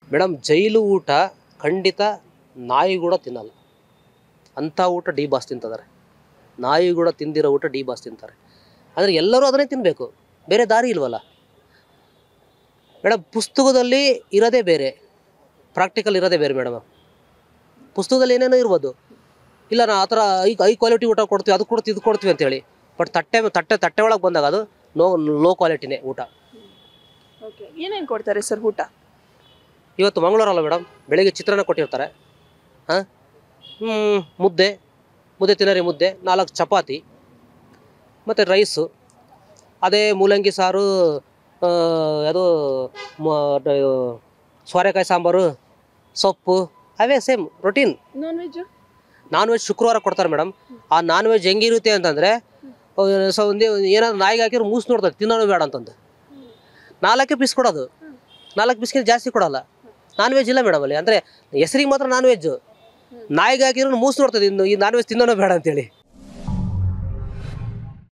madam ಜೈಲು ಊಟ ಖಂಡಿತ ನಾಯಿ ಕೂಡ ತಿನ್ನಲ್ಲ ಅಂಥ ಊಟ ಡಿ ಬಾಸ್ ತಿಂತಿದ್ದಾರೆ ನಾಯಿ ಕೂಡ ತಿಂದಿರೋ ಊಟ ಡಿ ಬಾಸ್ ತಿಂತಾರೆ ಆದರೆ ಎಲ್ಲರೂ ಅದನ್ನೇ ತಿನ್ನಬೇಕು ಬೇರೆ ದಾರಿ ಇಲ್ವಲ್ಲ ಮೇಡಮ್ ಪುಸ್ತಕದಲ್ಲಿ ಇರೋದೇ ಬೇರೆ ಪ್ರಾಕ್ಟಿಕಲ್ ಇರೋದೇ ಬೇರೆ ಮೇಡಮ್ ಪುಸ್ತಕದಲ್ಲಿ ಏನೇನೋ ಇರ್ಬೋದು ಇಲ್ಲ ನಾ ಆ ಥರ ಐ ಐ ಕ್ವಾಲಿಟಿ ಊಟ ಕೊಡ್ತೀವಿ ಅದು ಕೊಡ್ತೀವಿ ಇದು ಕೊಡ್ತೀವಿ ಅಂತೇಳಿ ಬಟ್ ತಟ್ಟೆ ತಟ್ಟೆ ತಟ್ಟೆ ಒಳಗೆ ಬಂದಾಗ ಅದು ನೋ ಲೋ ಕ್ವಾಲಿಟಿನೇ ಊಟ ಓಕೆ ಏನೇನು ಕೊಡ್ತಾರೆ ಸರ್ ಊಟ ಇವತ್ತು ಮಂಗಳವಾರಲ್ಲ ಮೇಡಮ್ ಬೆಳಿಗ್ಗೆ ಚಿತ್ರಾನ್ನ ಕೊಟ್ಟಿರ್ತಾರೆ ಹಾಂ ಮುದ್ದೆ ಮುದ್ದೆ ತಿನ್ನರಿ ಮುದ್ದೆ ನಾಲ್ಕು ಚಪಾತಿ ಮತ್ತು ರೈಸು ಅದೇ ಮೂಲಂಗಿ ಸಾರು ಆ, ಅದು ಮ- ಇದು ಸೋರೆಕಾಯಿ ಸಾಂಬಾರು ಸೊಪ್ಪು ಅವೇ same routine non veg non veg ಶುಕ್ರವಾರ ಕೊಡ್ತಾರೆ ಮೇಡಮ್ ಆ ನಾನ್ ವೆಜ್ ಹೆಂಗಿರುತ್ತೆ ಅಂತಂದರೆ ಸೊ ಒಂದು ಏನಾದ್ರು ನಾಯಿಗೆ ಹಾಕಿದ್ರೆ ಮೂಸ್ ನೋಡ್ತಾರೆ ತಿನ್ನೋದು ಬೇಡ ಅಂತಂದು ನಾಲ್ಕೇ ಪೀಸ್ ಕೊಡೋದು ನಾಲ್ಕು ಪೀಸ್ಗಿಂತ ಜಾಸ್ತಿ ಕೊಡಲ್ಲ ನಾನ್ ವೆಜ್ ಇಲ್ಲ ಮೇಡಮ್ ಅಲ್ಲಿ ಅಂದರೆ ಹೆಸರಿಗೆ ಮಾತ್ರ ನಾನ್ ವೆಜ್ ನಾಯಿಗೆ ಹಾಕಿದ್ರು ಮೂಸ್ ನೋಡ್ತದೆ ಇನ್ನು ಈ ನಾನ್ ವೆಜ್ ತಿನ್ನೋನು ಬೇಡ ಅಂತೇಳಿ